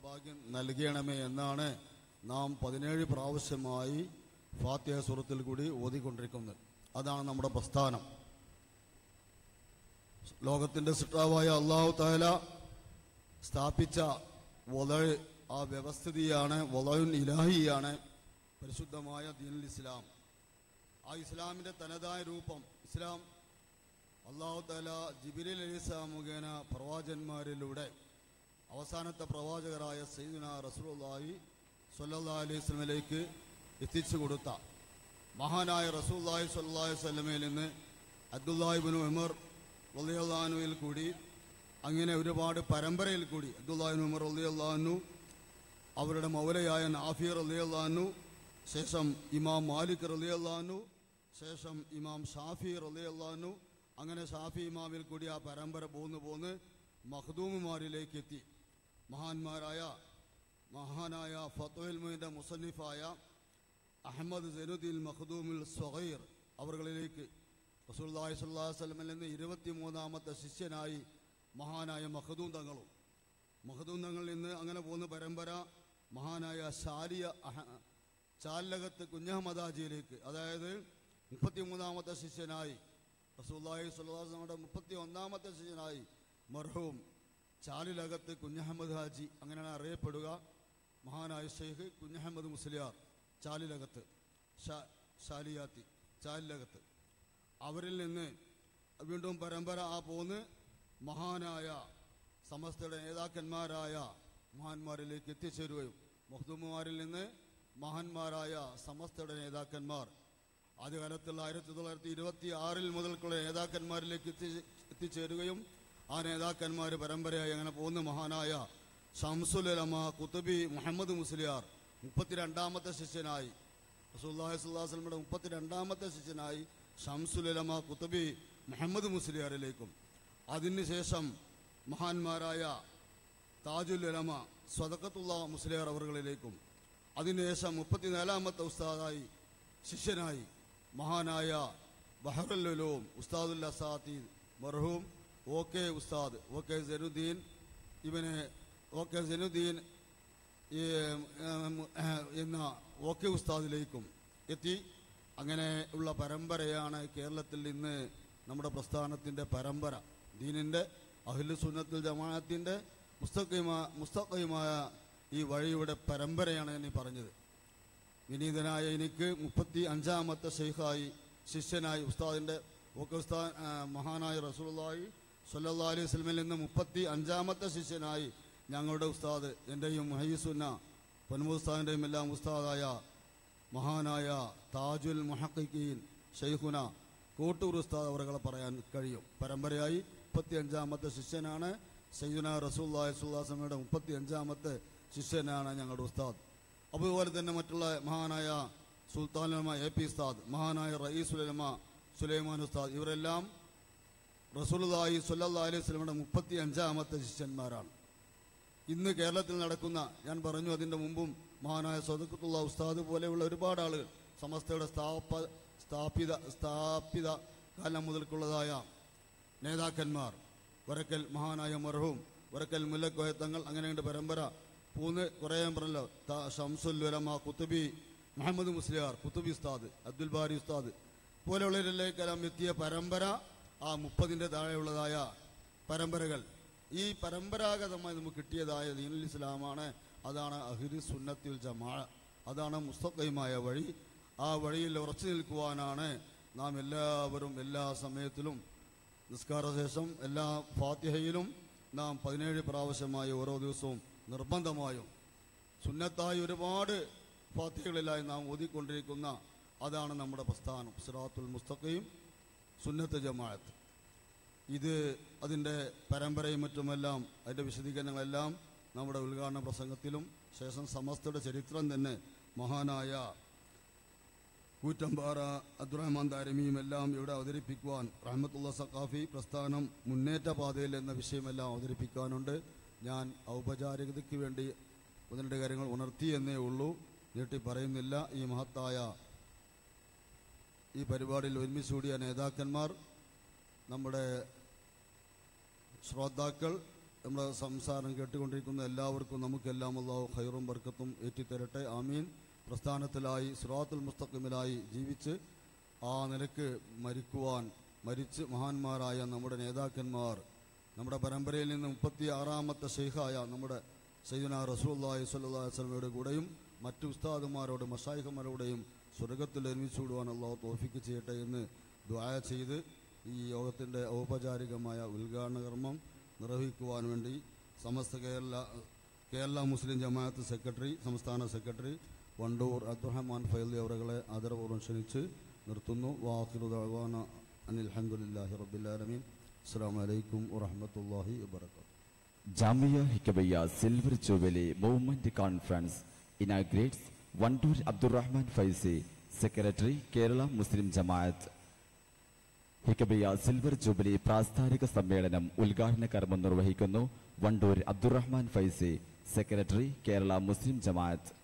ഭാഗ്യം നൽകണമേ എന്നാണ് നാം പതിനേഴ് പ്രാവശ്യമായി ഫാത്തിഹ സൂറത്തിൽ കൂടി ഓതിക്കൊണ്ടിരിക്കുന്നത് അതാണ് നമ്മുടെ പ്രസ്ഥാനം ലോകത്തിന്റെ സിട്ടാവായ അള്ളാഹു താല സ്ഥാപിച്ച വലഴ് ആ വ്യവസ്ഥിതിയാണ് വലയുൻ ഇലാഹിയാണ് പരിശുദ്ധമായ ദീനുൽ ഇസ്ലാം ആ ഇസ്ലാമിന്റെ തനതായ രൂപം ഇസ്ലാം അള്ളാഹു താല ജിബിലിൽ അലിസ്ലാം മുഖേന പ്രവാചന്മാരിലൂടെ അവസാനത്തെ പ്രവാചകരായ സയ്യിദുന റസൂലുള്ളാഹി സ്വല്ലല്ലാഹി അലൈഹി വസല്ലമയിലേക്ക് എത്തിച്ചു കൊടുത്ത മഹാനായ റസൂലുള്ളാഹി സ്വല്ലല്ലാഹി അലൈഹി വസല്ലമയിൽ നിന്ന് അബ്ദുല്ലാഹിബ്നു ഉമർ റളിയല്ലാഹുവിൽ കൂടി അങ്ങനെ ഒരുപാട് പരമ്പരയിൽ കൂടി അബ്ദുല്ലാഹിബ്നു ഉമർ റളിയല്ലാഹു അവരുടെ മൗലയായ നാഫി റളിയല്ലാഹു ശേഷം ഇമാം മാലിക് റളിയല്ലാഹു ശേഷം ഇമാം ഷാഫി റളിയല്ലാഹു അങ്ങനെ ഷാഫി ഇമാമിൽ കൂടി ആ പരമ്പര പോന്ന് പോന്ന് മഖ്ദൂമുമാരിലേക്ക് എത്തി മഹാന്മാരായ മഹാനായ ഫത്തുൽ മുഹിന്റെ മുസന്നിഫായ അഹമ്മദ് സൈനുദ്ദീൻ മഖ്ദൂമുൽ സ്വഹൈർ അവர்களிലേക്ക് റസൂലുള്ളാഹി സ്വല്ലല്ലാഹു അലൈഹി വസല്ലമയിൽ നിന്ന് ഇരുപത്തിമൂന്നാമത്തെ ശിഷ്യനായി മഹാനായ മഖദൂം തങ്ങളും മഖദൂം തങ്ങളിൽ നിന്ന് അങ്ങനെ പോകുന്ന പരമ്പര മഹാനായ ശാലിയ അഹ- ചാലകത്ത് കുഞ്ഞഹമ്മദാജിയിലേക്ക് അതായത് മുപ്പത്തിമൂന്നാമത്തെ ശിഷ്യനായി റസൂല്ലാഹി സ്വല്ലാസ്ലമയുടെ മുപ്പത്തി ഒന്നാമത്തെ ശിഷ്യനായി മർഹൂം ചാലിലകത്ത് കുഞ്ഞഹമ്മദ് ഹാജി അങ്ങനെയാണ് അറിയപ്പെടുക മഹാനായ ഷെയ്ഖ് കുഞ്ഞഹമ്മദ് മുസ്ലിയാർ ചാലിലകത്ത് ഷാ- ഷാലിയാത്തി ചാലിലകത്ത് അവരിൽ നിന്ന് വീണ്ടും പരമ്പര ആ പോന്ന് മഹാനായ സമസ്തയുടെ നേതാക്കന്മാരായ മഹാന്മാരിലേക്ക് എത്തിച്ചേരുകയും മുഹ്ദുമാരിൽ നിന്ന് മഹാന്മാരായ സമസ്തയുടെ നേതാക്കന്മാർ ആദ്യകാലത്തുള്ള ആയിരത്തി തൊള്ളായിരത്തി ഇരുപത്തി ആറിൽ മുതൽക്കുള്ള നേതാക്കന്മാരിലേക്ക് എത്തി എത്തിച്ചേരുകയും ആ നേതാക്കന്മാർ പരമ്പരയായി അങ്ങനെ പോകുന്ന മഹാനായ ഷംസുലമ കുത്തുബി മുഹമ്മദ് മുസ്ലിയാർ മുപ്പത്തിരണ്ടാമത്തെ ശിഷ്യനായി റസൂല്ലാഹി സ്വല്ലല്ലാഹു അലൈഹി വസല്ലമയുടെ മുപ്പത്തിരണ്ടാമത്തെ ശിഷ്യനായി ഷംസുലമ കുത്തുബി മുഹമ്മദ് മുസ്ലിയാറിലേക്കും അതിനുശേഷം മഹാന്മാരായ താജുൽ ഉലമ സ്വതക്കത്തുള്ള മുസ്ലിയാർ അവറുകളിലേക്കും അതിനുശേഷം മുപ്പത്തിനാലാമത്തെ ഉസ്താദായി ശിഷ്യനായി മഹാനായ ബഹറുല്ലുലൂം ഉസ്താദുൽ അസാത്തീദ് മർഹൂം ഒ കെ ഉസ്താദ് ഒ കെ സനുദ്ദീൻ ഇവന് ഒ കെ സനുദ്ദീൻ ഈ, ഉം, ഏഹ്, എന്ന ഒ കെ ഉസ്താദിലേക്കും എത്തി അങ്ങനെ ഉള്ള പരമ്പരയാണ് കേരളത്തിൽ ഇന്ന് നമ്മുടെ പ്രസ്ഥാനത്തിൻ്റെ പരമ്പര ദീനിൻ്റെ അഹിലു സുന്നത്തുൽ ജമാഅത്തിൻ്റെ മുസ്തഖിമ മുസ്തഖിമായ ഈ വഴിയുടെ പരമ്പരയാണ് ഞാൻ ഈ പറഞ്ഞത് വിനീതനായ എനിക്ക് മുപ്പത്തി അഞ്ചാമത്തെ ഷെയ്ഖായി ശിഷ്യനായി ഉസ്താദിന്റെ ഒക്കെ ഉസ്താദ് ആ, മഹാനായ റസൂലുള്ളാഹി സ്വല്ലല്ലാഹി അലൈഹി വസല്ലമയിൽ നിന്ന് മുപ്പത്തി അഞ്ചാമത്തെ ശിഷ്യനായി ഞങ്ങളുടെ ഉസ്താദ് എൻ്റെയും മഹീസുന്ന പൊന്മുസ്താദിൻ്റെയും എല്ലാം ഉസ്താദായ മഹാനായ താജുൽ മുഹഖീൻ ഷെയ്ഖുന കോട്ടൂർ ഉസ്താദ് അവരുകളെ പറയാൻ കഴിയും പരമ്പരയായി മുപ്പത്തി അഞ്ചാമത്തെ ശിഷ്യനാണ് സയ്യുന റസൂല്ലാഹി സുല്ലാസമയുടെ മുപ്പത്തി അഞ്ചാമത്തെ ശിഷ്യനാണ് ഞങ്ങളുടെ ഉസ്താദ് അതുപോലെ തന്നെ മറ്റുള്ള മഹാനായ സുൽത്താനുലമ എ പി ഉസ്താദ് മഹാനായ റയീസുലമ സുലൈമാൻ ഉസ്താദ് ഇവരെല്ലാം റസൂലുള്ളാഹി സ്വല്ലല്ലാഹി അലൈഹി വസല്ലമയുടെ മുപ്പത്തി അഞ്ചാമത്തെ ശിഷ്യന്മാരാണ് ഇന്ന് കേരളത്തിൽ നടക്കുന്ന ഞാൻ പറഞ്ഞു അതിൻ്റെ മുമ്പും മഹാനായ സ്വതക്കത്തുള്ള ഉസ്താദ് പോലെയുള്ള ഒരുപാട് ആളുകൾ സമസ്തയുടെ സ്ഥാപ സ്ഥാപിത സ്ഥാപിത കാലം മുതൽക്കുള്ളതായ നേതാക്കന്മാർ വരക്കൽ മഹാനായ മർഹൂം വരക്കൽ മുല്ലക്കോയത്തങ്ങൾ അങ്ങനെയുണ്ട് പരമ്പര പൂന്ന് കുറേ ഞാൻ പറഞ്ഞല്ലോ ത- ഷംസുല്ലുലമ കുത്തുബി മുഹമ്മദ് മുസ്ലിയാർ കുത്തുബി ഉസ്താദ് അബ്ദുൽ ബാരി ഉസ്താദ് പോലെയുള്ളവരിലേക്കെല്ലാം എത്തിയ പരമ്പര ആ മുപ്പതിൻ്റെ താഴെയുള്ളതായ പരമ്പരകൾ ഈ പരമ്പരാഗതമായി നമുക്ക് കിട്ടിയതായ ദീനുൽ ഇസ്ലാമാണ് അതാണ് അഹിരി സുന്നത്തിൽ ജമാ അതാണ് മുസ്തഖയുമായ വഴി ആ വഴിയിൽ ഉറച്ചു നിൽക്കുവാനാണ് നാം എല്ലാവരും എല്ലാ സമയത്തിലും നിസ്കാരശേഷം എല്ലാ ഫാത്തിഹയിലും നാം പതിനേഴ് പ്രാവശ്യമായി ഓരോ ദിവസവും നിർബന്ധമായും സുന്നത്തായി ഒരുപാട് ഫാത്തിഹകളിലായി നാം ഓതിക്കൊണ്ടിരിക്കുന്ന അതാണ് നമ്മുടെ പ്രസ്ഥാനം സിറാത്തുൽ മുസ്തഖയും സുന്നത്ത് ജമാഅത്ത് ഇത് അതിൻ്റെ പരമ്പരയും മറ്റുമെല്ലാം അതിൻ്റെ വിശദീകരണങ്ങളെല്ലാം നമ്മുടെ ഉദ്ഘാടന പ്രസംഗത്തിലും ശേഷം സമസ്തയുടെ ചരിത്രം തന്നെ മഹാനായ കൂറ്റമ്പാറ അബ്ദുറഹ്മാൻ ദാരമിയും എല്ലാം ഇവിടെ അവതരിപ്പിക്കുവാൻ റഹ്മത്തുള്ള സഖാഫി പ്രസ്ഥാനം മുന്നേറ്റ പാതയിൽ എന്ന വിഷയമെല്ലാം അവതരിപ്പിക്കാനുണ്ട് ഞാൻ ഔപചാരികതയ്ക്ക് വേണ്ടി ഒന്ന് രണ്ട് കാര്യങ്ങൾ ഉണർത്തി എന്നേ ഉള്ളൂ നീട്ടി പറയുന്നില്ല ഈ മഹത്തായ ഈ പരിപാടിയിൽ ഒരുമിച്ച് കൂടിയ നേതാക്കന്മാർ നമ്മുടെ ശ്രോതാക്കൾ നമ്മുടെ സംസാരം കേട്ടുകൊണ്ടിരിക്കുന്ന എല്ലാവർക്കും നമുക്കെല്ലാം അള്ളാഹു ഖൈറും ബർക്കത്തും ഏറ്റിത്തരട്ടെ ആമീൻ പ്രസ്ഥാനത്തിലായി സുറാത്തുൽ മുസ്തഖിമിലായി ജീവിച്ച് ആ നിലക്ക് മരിക്കുവാൻ മരിച്ച് മഹാന്മാരായ നമ്മുടെ നേതാക്കന്മാർ നമ്മുടെ പരമ്പരയിൽ നിന്ന് മുപ്പത്തി ആറാമത്തെ ഷെയ്ഖായ നമ്മുടെ സയ്യുന റസൂല്ലാഹി സ്വല്ലല്ലാഹി അലൈഹി വസല്ലമയുടെ കൂടെയും മറ്റു ഉസ്താദുമാരോടും മഷായിഖമാരോടെയും സ്വർഗത്തിൽ ഒരുമിച്ച് വിടുവാൻ അള്ളാഹു തോഫിക്ക് ചെയ്യട്ടെ എന്ന് ദ്വായ ചെയ്ത് ഈ യോഗത്തിൻ്റെ ഔപചാരികമായ ഉദ്ഘാടന കർമ്മം നിർവഹിക്കുവാൻ വേണ്ടി സമസ്ത കേരള കേരള മുസ്ലിം ജമാഅത്ത് സെക്രട്ടറി സംസ്ഥാന സെക്രട്ടറി വണ്ടൂർ അബ്ദുറഹ്മാൻ ഫൈലി അവരുകളെ ആദരപൂർവ്വം ക്ഷണിച്ച് നിർത്തുന്നു വാഹിറു ദഅ്വാന അനിൽ ഹംദുലില്ലാഹി റബ്ബിൽ ആലമീൻ അസ്സലാമു അലൈക്കും വറഹ്മത്തുള്ളാഹി വബറകാതുഹു Jamia Hikkabayya silver jubilee movement conference inaugurates Vandoor Abdurahman Faizy secretary Kerala Muslim Jamaat Hikkabayya silver jubilee പ്രാസ്താവിക സമ്മേളനം ഉദ്ഘാടന കർമ്മം നിർവഹിക്കുന്നു വണ്ടൂർ അബ്ദുറഹ്മാൻ ഫൈസി സെക്രട്ടറി കേരള മുസ്ലിം ജമാഅത്ത്